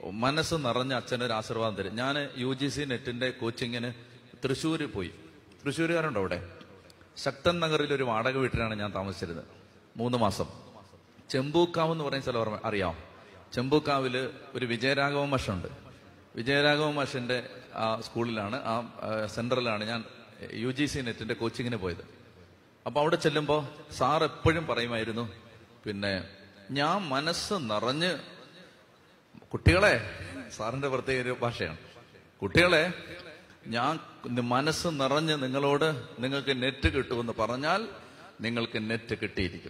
മനസ്സ് നിറഞ്ഞ അച്ഛനൊരു ആശീർവാദം തരും ഞാൻ യു ജി സി നെറ്റിന്റെ കോച്ചിങ്ങിന് തൃശ്ശൂർ പോയി തൃശ്ശൂരുകാരുണ്ടോ അവിടെ ശക്തൻ നഗറിൽ ഒരു വാടക വീട്ടിലാണ് ഞാൻ താമസിച്ചിരുന്നത് മൂന്ന് മാസം ചെമ്പൂക്കാവ് എന്ന് പറയുന്ന സ്ഥലം ഓർമ്മ- അറിയാം ചെമ്പൂക്കാവില് ഒരു വിജയരാഘവ മഷുണ്ട് വിജയരാഘവ മഷിന്റെ ആ സ്കൂളിലാണ് ആ ആ, സെന്ററിലാണ് ഞാൻ യു ജി സി നെറ്റിന്റെ കോച്ചിങ്ങിന് പോയത് അപ്പൊ അവിടെ ചെല്ലുമ്പോ സാർ എപ്പോഴും പറയുമായിരുന്നു പിന്നെ ഞാൻ മനസ്സ് നിറഞ്ഞ് കുട്ടികളെ സാറിന്റെ പ്രത്യേക ഒരു ഭാഷയാണ് കുട്ടികളെ ഞാൻ മനസ്സ് നിറഞ്ഞ് നിങ്ങളോട് നിങ്ങൾക്ക് നെറ്റ് കിട്ടുമെന്ന് പറഞ്ഞാൽ നിങ്ങൾക്ക് നെറ്റ് കിട്ടിയിരിക്കും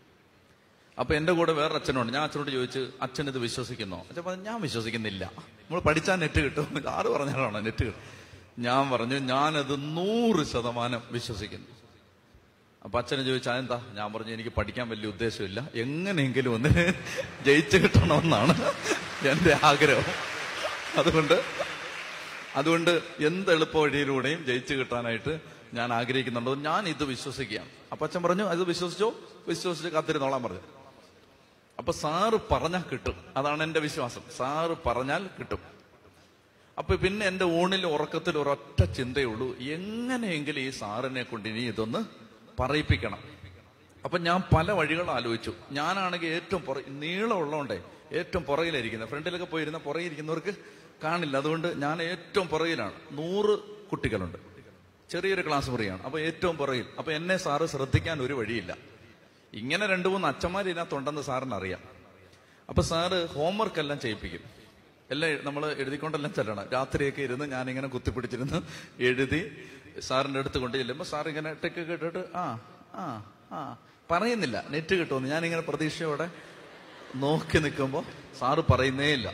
അപ്പൊ എന്റെ കൂടെ വേറെ അച്ഛനുണ്ട് ഞാൻ അച്ഛനോട് ചോദിച്ചു അച്ഛൻ ഇത് വിശ്വസിക്കുന്നോ അച്ഛൻ പറഞ്ഞു ഞാൻ വിശ്വസിക്കുന്നില്ല നമ്മൾ പഠിച്ചാൽ നെറ്റ് കിട്ടും ആറ് പറഞ്ഞാലാണോ നെറ്റ് കിട്ടും ഞാൻ പറഞ്ഞു ഞാനത് നൂറ് ശതമാനം വിശ്വസിക്കുന്നു അപ്പൊ അച്ഛനെ ചോദിച്ചാൽ എന്താ ഞാൻ പറഞ്ഞു എനിക്ക് പഠിക്കാൻ വലിയ ഉദ്ദേശമില്ല എങ്ങനെയെങ്കിലും ഒന്ന് ജയിച്ചു കിട്ടണമെന്നാണ് എന്റെ ആഗ്രഹം അതുകൊണ്ട് അതുകൊണ്ട് എന്ത് എളുപ്പ വഴിയിലൂടെയും ജയിച്ചു കിട്ടാനായിട്ട് ഞാൻ ആഗ്രഹിക്കുന്നുണ്ടോ ഞാൻ ഇത് വിശ്വസിക്കുകയാണ് അപ്പൊ അച്ഛൻ പറഞ്ഞു അത് വിശ്വസിച്ചോ വിശ്വസിച്ച് കാത്തിരുന്നോളാൻ പറഞ്ഞു അപ്പൊ സാറ് പറഞ്ഞാൽ കിട്ടും അതാണ് എന്റെ വിശ്വാസം സാറ് പറഞ്ഞാൽ കിട്ടും അപ്പൊ പിന്നെ എന്റെ ഊണിൽ ഉറക്കത്തിൽ ഒരൊറ്റ ചിന്തയുള്ളൂ എങ്ങനെയെങ്കിലും ഈ സാറിനെ കൊണ്ട് ഇനി ഇതൊന്ന് പറയിപ്പിക്കണം അപ്പൊ ഞാൻ പല വഴികൾ ആലോചിച്ചു ഞാനാണെങ്കിൽ ഏറ്റവും പുറ നീളമുള്ളതുകൊണ്ടേ ഏറ്റവും പുറകിലായിരിക്കുന്നത് ഫ്രണ്ടിലൊക്കെ പോയിരുന്ന പുറകിൽ ഇരിക്കുന്നവർക്ക് കാണില്ല അതുകൊണ്ട് ഞാൻ ഏറ്റവും പുറകിലാണ് നൂറ് കുട്ടികളുണ്ട് ചെറിയൊരു ക്ലാസ് മുറിയാണ് അപ്പൊ ഏറ്റവും പുറകിൽ അപ്പൊ എന്നെ സാറ് ശ്രദ്ധിക്കാൻ ഒരു വഴിയില്ല ഇങ്ങനെ രണ്ടു മൂന്ന് അച്ഛന്മാർ ഇതിനകത്തുണ്ടെന്ന് സാറിന് അറിയാം അപ്പൊ സാറ് ഹോംവർക്ക് എല്ലാം ചെയ്യിപ്പിക്കും എല്ലാം നമ്മൾ എഴുതിക്കൊണ്ടെല്ലാം ചെല്ലണം രാത്രിയൊക്കെ ഇരുന്ന് ഞാനിങ്ങനെ കുത്തിപ്പിടിച്ചിരുന്ന് എഴുതി സാറിന്റെ അടുത്ത് കൊണ്ട് ചെല്ലുമ്പോൾ സാർ ഇങ്ങനെ ടെക്ക് കേട്ടിട്ട് ആ ആ ആ പറയുന്നില്ല നെറ്റ് കിട്ടുമെന്ന് ഞാനിങ്ങനെ പ്രതീക്ഷയോടെ നോക്കി നിൽക്കുമ്പോൾ സാറ് പറയുന്നേ ഇല്ല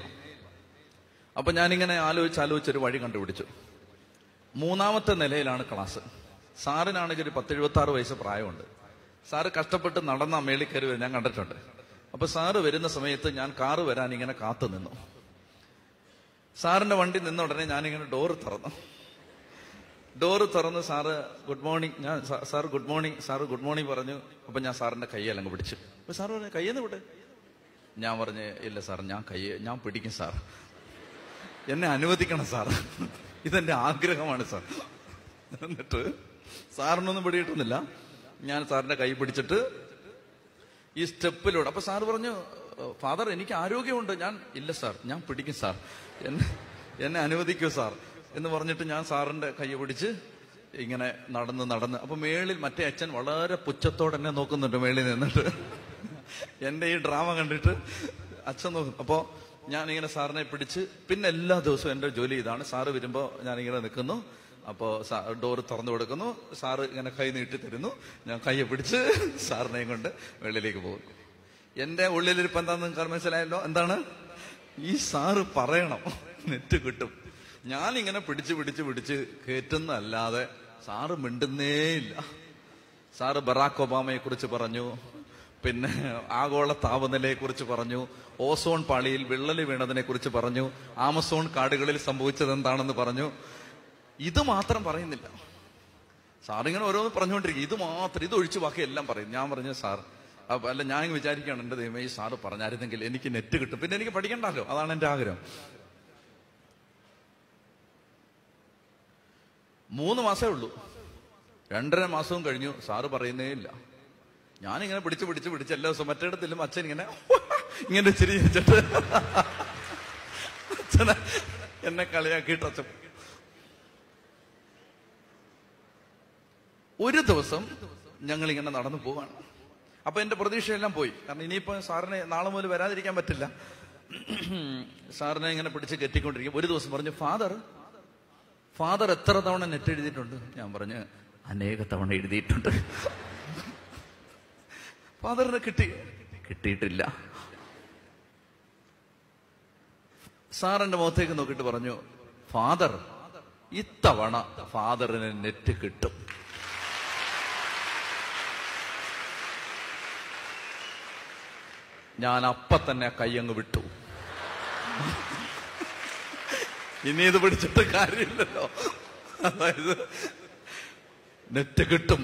അപ്പൊ ഞാനിങ്ങനെ ആലോചിച്ച് ആലോചിച്ചൊരു വഴി കണ്ടുപിടിച്ചു മൂന്നാമത്തെ നിലയിലാണ് ക്ലാസ് സാറിനാണെങ്കിൽ ഒരു പത്തെഴുപത്തി ആറ് വയസ്സ് പ്രായമുണ്ട് സാറ് കഷ്ടപ്പെട്ട് നടന്ന മേളിൽ കയറി വരും ഞാൻ കണ്ടിട്ടുണ്ട് അപ്പൊ സാറ് വരുന്ന സമയത്ത് ഞാൻ കാറ് വരാൻ ഇങ്ങനെ കാത്തു നിന്നു സാറിന്റെ വണ്ടി നിന്ന ഉടനെ ഞാനിങ്ങനെ ഡോറ് തുറന്നു ഡോറ് തുറന്ന് സാറ് ഗുഡ് മോർണിംഗ് ഞാൻ സാ- sir good morning sir good morning പറഞ്ഞു അപ്പൊ ഞാൻ സാറിന്റെ കയ്യെല്ലാം പിടിച്ചു അപ്പൊ സാറ് പറഞ്ഞു കയ്യെന്ന് വിട് ഞാൻ പറഞ്ഞു ഇല്ല സാർ ഞാൻ കയ്യെ ഞാൻ പിടിക്കും സാർ എന്നെ അനുവദിക്കണം സാർ ഇതെന്റെ ആഗ്രഹമാണ് സാർ എന്നിട്ട് സാറിനൊന്നും പിടികിട്ടുന്നില്ല ഞാൻ സാറിന്റെ കൈ പിടിച്ചിട്ട് ഈ സ്റ്റെപ്പിലൂടെ അപ്പൊ സാർ പറഞ്ഞു ഫാദർ എനിക്ക് ആരോഗ്യമുണ്ട് ഞാൻ ഇല്ല സാർ ഞാൻ പിടിക്കും സാർ എന്നെ എന്നെ അനുവദിക്കൂ സാർ എന്ന് പറഞ്ഞിട്ട് ഞാൻ സാറിന്റെ കൈ പിടിച്ച് ഇങ്ങനെ നടന്ന് നടന്ന് അപ്പൊ മേളിൽ മറ്റേ അച്ഛൻ വളരെ പുച്ഛത്തോടെ എന്നെ നോക്കുന്നുണ്ട് മേളിൽ നിന്നിട്ട് എന്റെ ഈ ഡ്രാമ കണ്ടിട്ട് അച്ഛൻ നോക്കും അപ്പോ ഞാൻ ഇങ്ങനെ സാറിനെ പിടിച്ച് പിന്നെ എല്ലാ ദിവസവും എന്റെ ജോലി ഇതാണ് സാറ് വരുമ്പോ ഞാൻ ഇങ്ങനെ നിൽക്കുന്നു അപ്പോ ഡോറ് തുറന്നു കൊടുക്കുന്നു സാറ് ഇങ്ങനെ കൈ നീട്ടി തരുന്നു ഞാൻ കൈയെ പിടിച്ച് സാറിനെയും കൊണ്ട് വെളിയിലേക്ക് പോകുന്നു എന്റെ ഉള്ളിലിരിപ്പ് എന്താന്ന് നിങ്ങൾക്ക് മനസ്സിലായല്ലോ എന്താണ് ഈ സാറ് പറയണം നെറ്റ് കിട്ടും ഞാൻ ഇങ്ങനെ പിടിച്ച് പിടിച്ച് പിടിച്ച് കയറ്റുന്നല്ലാതെ സാറ് മിണ്ടുന്നേയില്ല സാറ് ബറാക്ക് ഒബാമയെ കുറിച്ച് പറഞ്ഞു പിന്നെ ആഗോള താപനിലയെ കുറിച്ച് പറഞ്ഞു ഓസോൺ പാളിയിൽ വിള്ളല് വീണതിനെ കുറിച്ച് പറഞ്ഞു ആമസോൺ കാടുകളിൽ സംഭവിച്ചത് എന്താണെന്ന് പറഞ്ഞു ഇത് മാത്രം പറയുന്നില്ല സാറിങ്ങനെ ഓരോന്ന് പറഞ്ഞുകൊണ്ടിരിക്കും ഇത് മാത്രം ഇത് ഒഴിച്ച് ബാക്കി എല്ലാം പറയും ഞാൻ പറഞ്ഞു സാർ അപ്പൊ അല്ല ഞാൻ ഇങ്ങ് വിചാരിക്കുകയാണ് എന്റെ ദൈവമേ ഈ സാറ് പറഞ്ഞായിരുന്നെങ്കിൽ എനിക്ക് നെറ്റ് കിട്ടും പിന്നെ എനിക്ക് പഠിക്കണ്ടല്ലോ അതാണ് എന്റെ ആഗ്രഹം മൂന്ന് മാസമേ ഉള്ളൂ രണ്ടര മാസവും കഴിഞ്ഞു സാറ് പറയുന്നേ ഇല്ല ഞാനിങ്ങനെ പിടിച്ച് പിടിച്ച് പിടിച്ച് എല്ലാ ദിവസവും മറ്റേടത്തിലും അച്ഛൻ ഇങ്ങനെ ഇങ്ങനെ ചിരി വെച്ചിട്ട് അച്ഛനെ എന്നെ കളിയാക്കിയിട്ട് അച്ഛൻ ഒരു ദിവസം ഞങ്ങൾ ഇങ്ങനെ നടന്നു പോവാണ് അപ്പൊ എന്റെ പ്രതീക്ഷയെല്ലാം പോയി കാരണം ഇനിയിപ്പോ സാറിനെ നാളെ മുതൽ വരാതിരിക്കാൻ പറ്റില്ല സാറിനെ ഇങ്ങനെ പിടിച്ച് കെട്ടിക്കൊണ്ടിരിക്കും ഒരു ദിവസം പറഞ്ഞു ഫാദർ ഫാദർ എത്ര തവണ നെറ്റ് എഴുതിയിട്ടുണ്ട് ഞാൻ പറഞ്ഞു അനേക തവണ എഴുതിയിട്ടുണ്ട് ഫാദറിനെ കിട്ടി കിട്ടിയിട്ടില്ല സാർ എന്റെ മുഖത്തേക്ക് നോക്കിയിട്ട് പറഞ്ഞു ഫാദർ ഇത്തവണ ഫാദറിന് നെറ്റ് കിട്ടും ഞാൻ അപ്പ തന്നെ ആ കൈയങ്ങ് വിട്ടു ഇനി ഇത് പിടിച്ചിട്ട് കാര്യമില്ലല്ലോ അതായത് നെറ്റ് കിട്ടും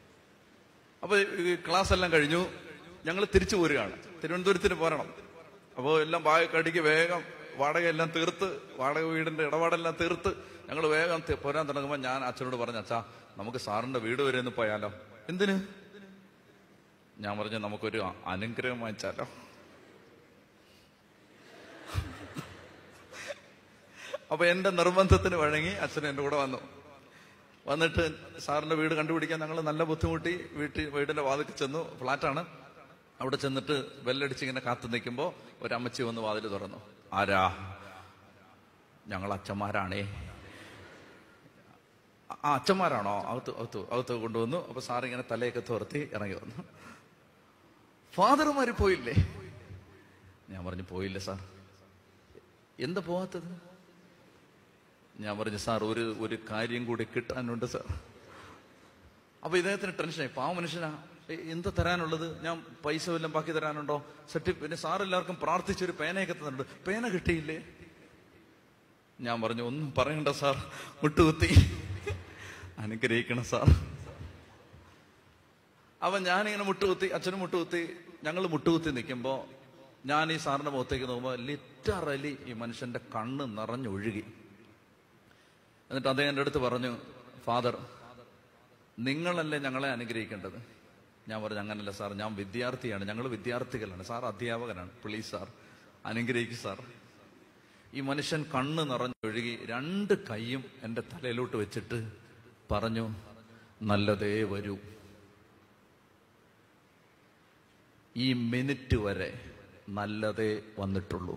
അപ്പൊ ഈ ക്ലാസ് എല്ലാം കഴിഞ്ഞു ഞങ്ങൾ തിരിച്ചു പോരുകയാണ് തിരുവനന്തപുരത്തിന് പോരണം അപ്പോൾ എല്ലാം ബാഗക്കടിക്ക് വേഗം വാടക എല്ലാം തീർത്ത് വാടക വീടിന്റെ ഇടപാടെല്ലാം തീർത്ത് ഞങ്ങൾ വേഗം തി- പോരാൻ തുടങ്ങുമ്പോൾ ഞാൻ അച്ഛനോട് പറഞ്ഞു അച്ഛാ നമുക്ക് സാറിന്റെ വീട് വരെ ഒന്ന് പോയാലോ എന്തിന് ഞാൻ പറഞ്ഞു നമുക്കൊരു അ- അനുഗ്രഹം വാങ്ങിച്ചാലോ അപ്പൊ എന്റെ നിർബന്ധത്തിന് വഴങ്ങി അച്ഛൻ എന്റെ കൂടെ വന്നു വന്നിട്ട് സാറിന്റെ വീട് കണ്ടുപിടിക്കാൻ ഞങ്ങൾ നല്ല ബുദ്ധിമുട്ടി വീട്ടിൽ വീടിന്റെ വാതിൽ ചെന്നു ഫ്ലാറ്റാണ് അവിടെ ചെന്നിട്ട് ബെല്ലടിച്ച് ഇങ്ങനെ കാത്തു നിൽക്കുമ്പോ ഒരു അമ്മച്ചി വന്ന് വാതിൽ തുറന്നു ആരാ ഞങ്ങൾ അച്ഛന്മാരാണേ ആ അച്ഛന്മാരാണോ അകത്ത് അകത്ത് അകത്ത് കൊണ്ടുവന്നു അപ്പൊ സാർ ഇങ്ങനെ തലയൊക്കെ തുറത്തി ഇറങ്ങി വന്നു ഫാദർമാര് പോയില്ലേ ഞാൻ പറഞ്ഞു പോയില്ല സാർ എന്താ പോവാത്തത് ഞാൻ പറഞ്ഞു സാർ ഒരു ഒരു കാര്യം കൂടി കിട്ടാനുണ്ട് സാർ അപ്പൊ ഇദ്ദേഹത്തിന് ടെൻഷനായി പാവ മനുഷ്യനാ എ, എന്താ തരാനുള്ളത് ഞാൻ പൈസ വല്ലതും ബാക്കി തരാനുണ്ടോ സർട്ടിഫിക്കറ്റ് പിന്നെ സാർ എല്ലാവർക്കും പ്രാർത്ഥിച്ചൊരു പേനയൊക്കെ തന്നിട്ടുണ്ട് പേന കിട്ടിയില്ലേ ഞാൻ പറഞ്ഞു ഒന്നും പറയണ്ട സാർ മുട്ടുകുത്തി അനുഗ്രഹിക്കണം സാർ അവൻ ഞാനിങ്ങനെ മുട്ടുകുത്തി അച്ഛനും മുട്ടുകുത്തി ഞങ്ങൾ മുട്ടുകുത്തി നിൽക്കുമ്പോ ഞാൻ ഈ സാറിന്റെ മുഖത്തേക്ക് നോക്കുമ്പോൾ ലിറ്ററലി ഈ മനുഷ്യന്റെ കണ്ണ് നിറഞ്ഞൊഴുകി എന്നിട്ട് അദ്ദേഹം എൻ്റെ അടുത്ത് പറഞ്ഞു ഫാദർ നിങ്ങളല്ലേ ഞങ്ങളെ അനുഗ്രഹിക്കേണ്ടത് ഞാൻ പറഞ്ഞു അങ്ങനല്ല സാർ ഞാൻ വിദ്യാർത്ഥിയാണ് ഞങ്ങൾ വിദ്യാർത്ഥികളാണ് സാർ അധ്യാപകനാണ് പ്ലീസ് സാർ അനുഗ്രഹിക്കും സാർ ഈ മനുഷ്യൻ കണ്ണ് നിറഞ്ഞൊഴുകി രണ്ട് കൈയും എൻ്റെ തലയിലോട്ട് വെച്ചിട്ട് പറഞ്ഞു നല്ലതേ വരൂ ഈ മിനിറ്റ് വരെ നല്ലതേ വന്നിട്ടുള്ളൂ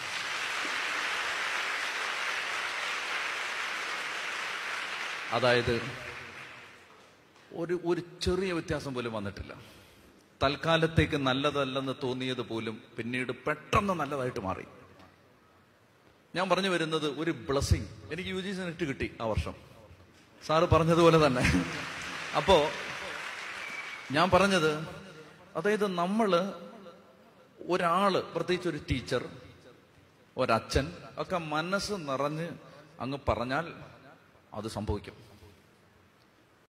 അതായത് ഒരു ഒരു ചെറിയ വ്യത്യാസം പോലും വന്നിട്ടില്ല തൽക്കാലത്തേക്ക് നല്ലതല്ലെന്ന് തോന്നിയത് പോലും പിന്നീട് പെട്ടെന്ന് നല്ലതായിട്ട് മാറി ഞാൻ പറഞ്ഞു വരുന്നത് ഒരു ബ്ലസ്സിങ് എനിക്ക് യു ജി സി നെറ്റ് കിട്ടി ആ വർഷം സാറ് പറഞ്ഞതുപോലെ തന്നെ അപ്പോ ഞാൻ പറഞ്ഞത് അതായത് നമ്മള് ഒരാള് പ്രത്യേകിച്ച് ഒരു ടീച്ചർ ഒരച്ഛൻ ഒക്കെ മനസ്സ് നിറഞ്ഞ് അങ്ങ് പറഞ്ഞാൽ അത് സംഭവിക്കും